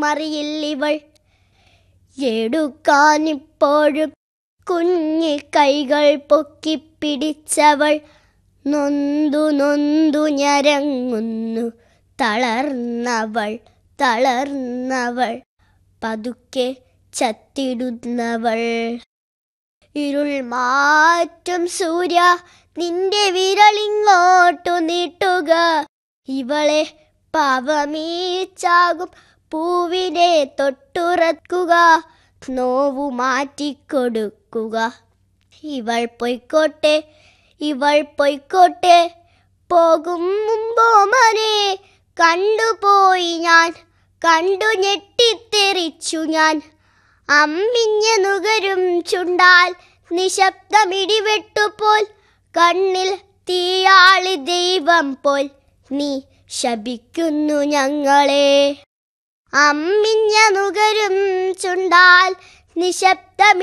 അറിയില്ലിവൾ എടുക്കാനിപ്പോഴും കുഞ്ഞി കൈകൾ പൊക്കിപ്പിടിച്ചവൾ നൊന്തു നൊന്തു ഞരങ്ങുന്നു തളർന്നവൾ തളർന്നവൾ പതുക്കെ ചത്തിടുന്നവൾ ഇരുൾ മാറ്റും സൂര്യ നിന്റെ വിരളിങ്ങോട്ടു നീട്ടുക ഇവളെ പാവമീച്ചാകും പൂവിനെ തൊട്ടുറക്കുക നോവു മാറ്റിക്കൊടുക്കുക ഇവൾ പൊയ്ക്കോട്ടെ ഇവൾ പൊയ്ക്കോട്ടെ പോകും മുമ്പോമനെ കണ്ടുപോയി ഞാൻ കണ്ടു ഞെട്ടിത്തെറിച്ചു ഞാൻ അമ്മിഞ്ഞ നുകരും ചുണ്ടാൽ നിശബ്ദമിടിവെട്ടുപോൽ കണ്ണിൽ തീയാളി ദൈവം പോൽ നീ ശപിക്കുന്നു ഞങ്ങളെ അമ്മിഞ്ഞ നുകരും ചുണ്ടാൽ നിശബ്ദമി